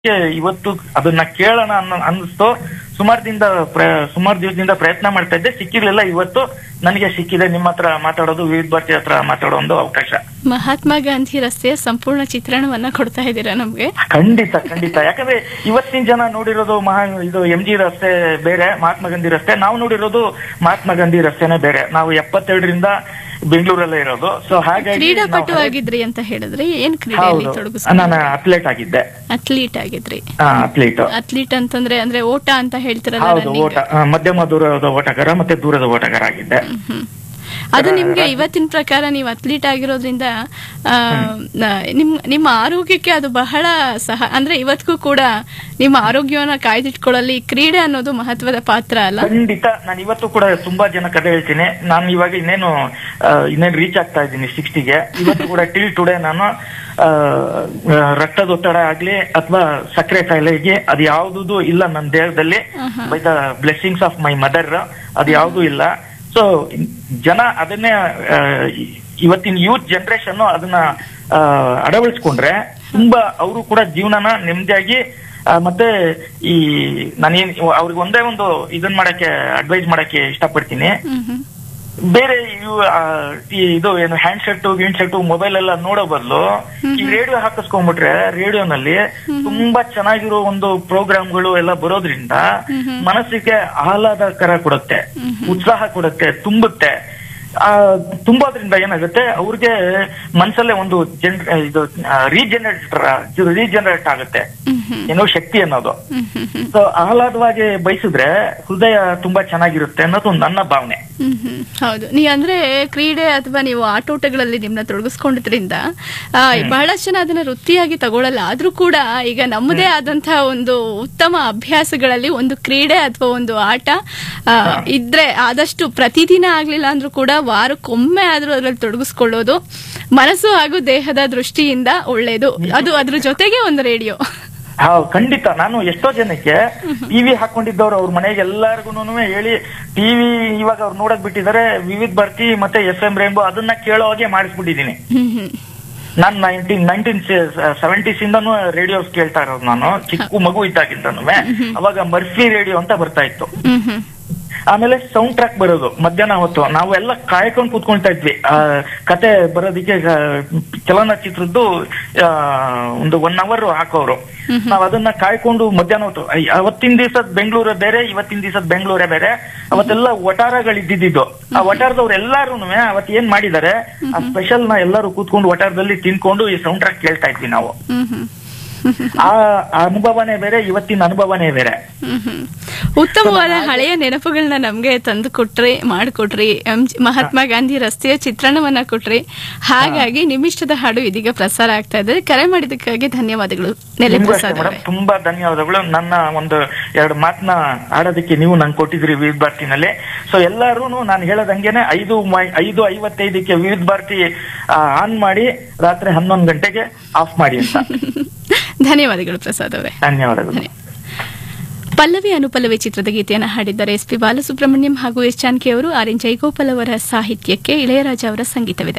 ಕ್ಕೆ ಇವತ್ತು ಅದನ್ನ ಕೇಳೋಣ ಅನ್ನೋ ಅನ್ನಿಸ್ತು ಸುಮಾರು ದಿನದ ಸುಮಾರು ದಿವಸದಿಂದ ಪ್ರಯತ್ನ ಮಾಡ್ತಾ ಇದ್ದೆ ಸಿಕ್ಕಿರ್ಲಿಲ್ಲ ಇವತ್ತು ನನಗೆ ಸಿಕ್ಕಿದೆ ನಿಮ್ಮ ಹತ್ರ ಮಾತಾಡೋದು ವಿವಿಧ ಭಾರತಿ ಹತ್ರ ಮಾತಾಡೋ ಒಂದು ಅವಕಾಶ ಮಹಾತ್ಮ ಗಾಂಧಿ ರಸ್ತೆಯ ಸಂಪೂರ್ಣ ಚಿತ್ರಣವನ್ನ ಕೊಡ್ತಾ ಇದ್ದೀರಾ ನಮ್ಗೆ ಖಂಡಿತ ಖಂಡಿತ ಯಾಕಂದ್ರೆ ಇವತ್ತಿನ ಜನ ನೋಡಿರೋದು ಮಹಾ ಇದು ಎಂ ಜಿ ರಸ್ತೆ ಬೇರೆ ಮಹಾತ್ಮ ಗಾಂಧಿ ರಸ್ತೆ ನಾವು ನೋಡಿರೋದು ಮಹಾತ್ಮ ಗಾಂಧಿ ರಸ್ತೆನೇ ಬೇರೆ ನಾವು ಎಪ್ಪತ್ತೆರಡರಿಂದ ಬೆಂಗಳೂರಲ್ಲೇ ಇರೋದು ಸೊ ಹಾಗಾಗಿ ಕ್ರೀಡಾಪಟು ನಾವು- ಆಗಿದ್ರಿ ಅಂತ ಹೇಳಿದ್ರೆ ಏನ್ ಕ್ರೀಡೆಯಲ್ಲಿ ಹೌದು ತೊಡಗಿಸ್ಕೊಂಡ್ರಿ ನಾನು ಅಥ್ಲೆಟ್ ಆಗಿದ್ದೆ ಅಥ್ಲೀಟ್ ಆಗಿದ್ರಿ ಅಥ್ಲೀಟ್ ಅಥ್ಲೀಟ್ ಅಂತಂದ್ರೆ ಅಂದ್ರೆ ಓಟ ಅಂತ ಹೇಳ್ತಿರಲ್ಲ ಹೌದು running. ಓಟ ಆ, ಮಧ್ಯಮ ದೂರದ ಓಟಗಾರ ಮತ್ತೆ ದೂರದ ಓಟಗಾರ ಆಗಿದ್ದೆ ಹ್ಮ್. ಅದು ನಿಮ್ಗೆ ಇವತ್ತಿನ ಪ್ರಕಾರ ನೀವು ಅಥ್ಲೀಟ್ ಆಗಿರೋದ್ರಿಂದ ಆ, ನ- ನಿಮ್ ನಿಮ್ಮ ಆರೋಗ್ಯಕ್ಕೆ ಅದು ಬಹಳ ಸಹ ಅಂದ್ರೆ ಇವತ್ತಿಗೂ ಕೂಡ ನಿಮ್ಮ ಆರೋಗ್ಯವನ್ನ ಕಾಯ್ದಿಟ್ಕೊಳ್ಳಲ್ಲಿ ಕ್ರೀಡೆ ಅನ್ನೋದು ಮಹತ್ವದ ಪಾತ್ರ ಅಲ್ಲ ಖಂಡಿತ ನಾನು ಇವತ್ತು ಕೂಡ ತುಂಬಾ ಜನ ಕತೆ ಹೇಳ್ತೀನಿ ನಾನು ಇವಾಗ ಇನ್ನೇನು ಆ, ಇನ್ನೇನು ರೀಚ್ ಆಗ್ತಾ ಇದ್ದೀನಿ ಸಿಕ್ಸ್ಟಿಗೆ ಇವತ್ತು ಕೂಡ ಟಿಲ್ ಟುಡೇ ನಾನು ಆ, ಆ, ರಕ್ತದೊತ್ತಡ ಆಗ್ಲಿ ಅಥವಾ ಸಕ್ಕರೆ ಕಾಯಿಲೆಗೆ ಅದು ಯಾವ್ದು ಇಲ್ಲ ನನ್ನ ದೇಹದಲ್ಲಿ by the blessings of my mother ಅದು ಯಾವ್ದು ಇಲ್ಲ ಸೊ ಜನ ಅದನ್ನೇ ಆ, ಇವತ್ತಿನ ಯೂತ್ ಜನರೇಷನ್ ಅದನ್ನ ಆ, ಅಳವಡಿಸ್ಕೊಂಡ್ರೆ ತುಂಬಾ ಅವರು ಕೂಡ ಜೀವನನ ನೆಮ್ಮದಿಯಾಗಿ ಆ, ಮತ್ತೆ ಈ ನಾನೇನ್ ಅವ್ರಿಗೆ ಒಂದೇ ಒಂದು ಇದನ್ ಮಾಡಕ್ಕೆ ಅಡ್ವೈಸ್ ಮಾಡಕ್ಕೆ ಇಷ್ಟಪಡ್ತೀನಿ ಹ್ಮ್ ಹ್ಮ್. ಬೇರೆ ಇವು ಆ, ಈ ಇದು ಏನು ಹ್ಯಾಂಡ್ ಶರ್ಟ್ ಗಿಂಡ್ ಶರ್ಟ್ ಮೊಬೈಲ್ ಎಲ್ಲ ನೋಡೋ ಬದಲು ಈ ರೇಡಿಯೋ ಹಾಕಿಸ್ಕೊಂಡ್ಬಿಟ್ರೆ ರೇಡಿಯೋನಲ್ಲಿ ತುಂಬಾ ಚೆನ್ನಾಗಿರೋ ಒಂದು ಪ್ರೋಗ್ರಾಮ್ಗಳು ಎಲ್ಲ ಬರೋದ್ರಿಂದ ಮನಸ್ಸಿಗೆ ಆಹ್ಲಾದಕರ ಕೊಡುತ್ತೆ ಉತ್ಸಾಹ ಕೊಡುತ್ತೆ ತುಂಬುತ್ತೆ ಆ ತುಂಬೋದ್ರಿಂದ ಏನಾಗುತ್ತೆ ಅವ್ರಿಗೆ ಮನ್ಸಲ್ಲೇ ಒಂದು ಜನ್ ಇದು ರೀಜನರೇಟರ್ ರೀಜನರೇಟ್ ಆಗುತ್ತೆ ಏನೋ ಶಕ್ತಿ ಅನ್ನೋದು ಹ್ಮ್ ಹ್ಮ್ ಹ್ಮ್. ಸೊ ಆಹ್ಲಾದವಾಗಿ ಬಯಸಿದ್ರೆ ಹೃದಯ ತುಂಬಾ ಚೆನ್ನಾಗಿರುತ್ತೆ ಅನ್ನೋದು ನನ್ನ ಭಾವನೆ ಹ್ಮ್ ಹ್ಮ್. ಹೌದು ನೀ ಅಂದ್ರೆ ಕ್ರೀಡೆ ಅಥವಾ ನೀವು ಆಟೋಟಗಳಲ್ಲಿ ನಿಮ್ನ ತೊಡಗಿಸ್ಕೊಂಡಿದ್ರಿಂದ ಆ, ಬಹಳಷ್ಟು ಜನ ಅದನ್ನ ವೃತ್ತಿಯಾಗಿ ತಗೊಳ್ಳಲ್ಲ ಆದ್ರೂ ಕೂಡ ಈಗ ನಮ್ಮದೇ ಆದಂತಹ ಒಂದು ಉತ್ತಮ ಅಭ್ಯಾಸಗಳಲ್ಲಿ ಒಂದು ಕ್ರೀಡೆ ಅಥವಾ ಒಂದು ಆಟ ಆ, ಇದ್ರೆ ಆದಷ್ಟು ಪ್ರತಿದಿನ ಆಗ್ಲಿಲ್ಲ ಅಂದ್ರೂ ಕೂಡ ವಾರಕ್ಕೊಮ್ಮೆ ಆದ್ರೂ ಅದ್ರಲ್ಲಿ ತೊಡಗಿಸ್ಕೊಳ್ಳೋದು ಮನಸ್ಸು ಹಾಗೂ ದೇಹದ ದೃಷ್ಟಿಯಿಂದ ಒಳ್ಳೇದು ಅದು ಅದ್ರ ಜೊತೆಗೆ ಒಂದು ರೇಡಿಯೋ ಹೌದು ಖಂಡಿತ ನಾನು ಎಷ್ಟೋ ಜನಕ್ಕೆ ಟಿವಿ ಹಾಕೊಂಡಿದ್ದವ್ರು ಅವ್ರ ಮನೆಗೆ ಎಲ್ಲಾರ್ಗು ಹೇಳಿ ಟಿವಿ ಇವಾಗ ಅವ್ರು ನೋಡಕ್ ಬಿಟ್ಟಿದ್ದಾರೆ ವಿವಿಧ ಭಾರತಿ ಮತ್ತೆ ಎಫ್ ಎಂ ರೇನ್ಬೋ ಅದನ್ನ ಕೇಳೋ ಹಾಗೆ ಮಾಡಿಸ್ಬಿಟ್ಟಿದೀನಿ ಹ್ಮ್ ಹ್ಮ್ ನಾನ್ ನೈನ್ಟೀನ್ ನೈನ್ಟೀನ್ ಸೆವೆಂಟೀಸ್ ಇಂದಾನು ರೇಡಿಯೋಸ್ ಕೇಳ್ತಾ ಇರೋದು ನಾನು ಚಿಕ್ಕ ಮಗು ಇದ್ದಾಗಿಂದನು ಅವಾಗ ಮರ್ಫಿ ರೇಡಿಯೋ ಅಂತ ಬರ್ತಾ ಇತ್ತು ಹ್ಮ್ ಹ್ಮ್ ಆಮೇಲೆ ಸೌಂಡ್ ಟ್ರ್ಯಾಕ್ ಬರೋದು ಮಧ್ಯಾಹ್ನ ಹೊತ್ತು ನಾವು ಎಲ್ಲ ಕಾಯ್ಕೊಂಡು ಕೂತ್ಕೊಳ್ತಾ ಇದ್ವಿ ಆ, ಕತೆ ಬರೋದಕ್ಕೆ ಆ, ಚಲನಚಿತ್ರದ್ದು ಆ, ಒಂದು ಒನ್ ಅವರ್ ಹಾಕೋರು ನಾವ್ ಅದನ್ನ ಕಾಯ್ಕೊಂಡು ಮಧ್ಯಾಹ್ನ ಹೊತ್ತು ಐ- ಅವತ್ತಿನ ದಿವಸದ ಬೆಂಗಳೂರೇ ಬೇರೆ ಇವತ್ತಿನ ದಿವಸದ ಬೆಂಗಳೂರೇ ಬೇರೆ ಅವತ್ತೆಲ್ಲ ವಟಾರಗಳಿದ್ದಿದ್ದು ಆ ವಟಾರದವ್ರು ಎಲ್ಲಾರು ಅವತ್ ಏನ್ ಮಾಡಿದ್ದಾರೆ ಆ ಸ್ಪೆಷಲ್ ನ ಎಲ್ಲರೂ ಕೂತ್ಕೊಂಡು ವಟಾರದಲ್ಲಿ ತಿನ್ಕೊಂಡು ಈ ಸೌಂಡ್ ಟ್ರ್ಯಾಕ್ ಕೇಳ್ತಾ ಇದ್ವಿ ನಾವು ಹ್ಮ್ ಹ್ಮ್ ಆ ಆ ಅನುಭವನೇ ಬೇರೆ ಇವತ್ತಿನ ಅನುಭವನೇ ಬೇರೆ ಹ್ಮ್ ಹ್ಮ್. ಉತ್ತಮವಾದ ಹಳೆಯ ನೆನಪುಗಳನ್ನ ನಮ್ಗೆ ತಂದು ಕೊಟ್ರಿ ಮಾಡಿಕೊಟ್ರಿ ಮಹಾತ್ಮ ಗಾಂಧಿ ರಸ್ತೆಯ ಚಿತ್ರಣವನ್ನ ಕೊಟ್ರಿ ಹಾಗಾಗಿ ನಿಮಿಷ್ಟದ ಹಾಡು ಇದೀಗ ಪ್ರಸಾರ ಆಗ್ತಾ ಇದೆ ಕರೆ ಮಾಡಿದ್ದಕ್ಕಾಗಿ ಧನ್ಯವಾದಗಳು ನೆಲೆ ನಿಮ್ಗೂ ಅಷ್ಟೇ ಪ್ರಸಾದ್ ಮೇಡಮ್ ಅವರೇ ತುಂಬಾ ಧನ್ಯವಾದಗಳು ನನ್ನ ಒಂದು ಎರಡು ಮಾತನ್ನ ಆಡೋದಕ್ಕೆ ನೀವು ನಂಗೆ ಕೊಟ್ಟಿದ್ರಿ ವಿವಿಧ ಭಾರತಿನಲ್ಲಿ ಸೊ ಎಲ್ಲಾರು ನಾನು ಹೇಳೋದಂಗೆನೆ ಐದು ಮೈ- ಐದು ಐವತ್ತೈದಕ್ಕೆ ವಿವಿಧ ಭಾರತಿ ಆನ್ ಮಾಡಿ ರಾತ್ರಿ ಹನ್ನೊಂದು ಗಂಟೆಗೆ ಆಫ್ ಮಾಡಿ ಅಂತ ಧನ್ಯವಾದಗಳು ಪ್ರಸಾದ್ ಅವರೇ ಧನ್ಯವಾದಗಳು ಪಲ್ಲವಿ ಅನುಪಲ್ಲವಿ ಚಿತ್ರದ ಗೀತೆಯನ್ನು ಹಾಡಿದ್ದಾರೆ ಎಸ್ ಪಿ ಬಾಲಸುಬ್ರಹ್ಮಣ್ಯಂ ಹಾಗೂ ಎಸ್ ಜಾನಕಿ ಅವರು ಆರ್ ಎನ್ ಜೈಗೋಪಾಲ್ ಅವರ ಸಾಹಿತ್ಯಕ್ಕೆ ಇಳೆಯರಾಜ ಅವರ ಸಂಗೀತವಿದೆ